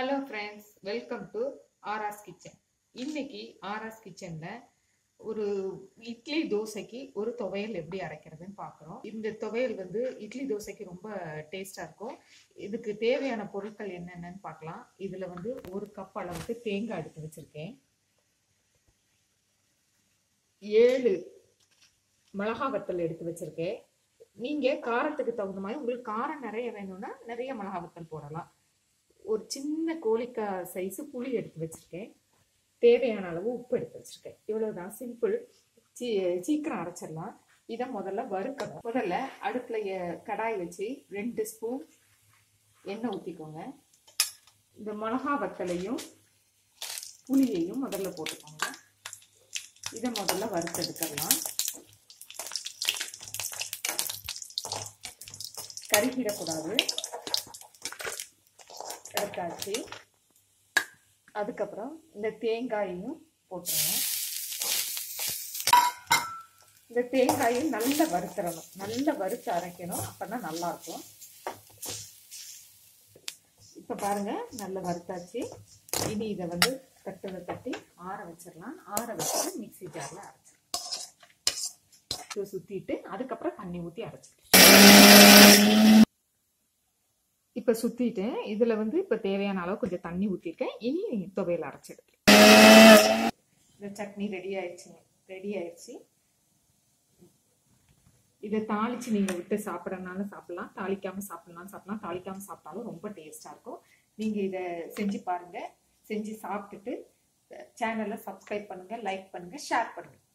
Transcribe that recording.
hello friends welcome to RS kitchen இன்னைக்கு RS கிச்சன்ல ஒரு இட்லி தோசைக்கு ஒரு துவையல் எப்படி அரைக்கிறதுன்னு பார்க்குறோம் இந்த துவையல் வந்து இட்லி தோசைக்கு ரொம்ப டேஸ்டாக இருக்கும் இதுக்கு தேவையான பொருட்கள் என்னென்னன்னு பார்க்கலாம் இதில் வந்து ஒரு கப் அளவுக்கு தேங்காய் எடுத்து வச்சுருக்கேன் ஏழு மிளகா வத்தல் எடுத்து வச்சுருக்கேன் நீங்கள் காரத்துக்கு தகுந்த மாதிரி உங்களுக்கு காரம் நிறைய வேணும்னா நிறைய மிளகா வத்தல் போடலாம் ஒரு சின்ன கோழிக்காய் சைஸு புளி எடுத்து வச்சுருக்கேன் தேவையான அளவு உப்பு எடுத்து வச்சுருக்கேன் இவ்வளோதான் சிம்பிள் சீ சீக்கிரம் அரைச்சிடலாம் இதை முதல்ல வறுக்கணும் முதல்ல அடுப்பில் கடாய் வச்சு ரெண்டு ஸ்பூன் எண்ணெய் ஊற்றிக்கோங்க இந்த மிளகா வத்தலையும் புளியையும் முதல்ல போட்டுக்கோங்க இதை முதல்ல வறுத்தெடுக்கலாம் கருகிடக்கூடாது எடுத்தாச்சு அதுக்கப்புறம் இந்த தேங்காயையும் போட்டுருங்க இந்த தேங்காயும் நல்லா வறுத்துறணும் நல்லா வறுத்து அரைக்கணும் அப்பதான் நல்லா இருக்கும் இப்போ பாருங்க நல்லா வறுத்தாச்சு இனி இதை வந்து தட்டுல தட்டி ஆற வச்சிடலாம் ஆற வச்சுட்டு மிக்சி ஜாரில் அரைச்சிடலாம் சுற்றிட்டு அதுக்கப்புறம் தண்ணி ஊற்றி அரைச்சிட்டு இப்போ சுற்றிட்டேன் இதில் வந்து இப்போ தேவையான அளவு கொஞ்சம் தண்ணி ஊற்றிருக்கேன் இனி துவையல் அரைச்சிடுறேன் இந்த சட்னி ரெடி ஆயிடுச்சுங்க ரெடி ஆயிடுச்சு இதை தாளிச்சு நீங்கள் விட்டு சாப்பிடனாலும் சாப்பிடலாம் தாளிக்காமல் சாப்பிடலாம் சாப்பிடலாம் தாளிக்காமல் சாப்பிட்டாலும் ரொம்ப டேஸ்டாக இருக்கும் நீங்கள் இதை செஞ்சு பாருங்கள் செஞ்சு சாப்பிட்டுட்டு சேனலை சப்ஸ்கிரைப் பண்ணுங்கள் லைக் பண்ணுங்கள் ஷேர் பண்ணுங்கள்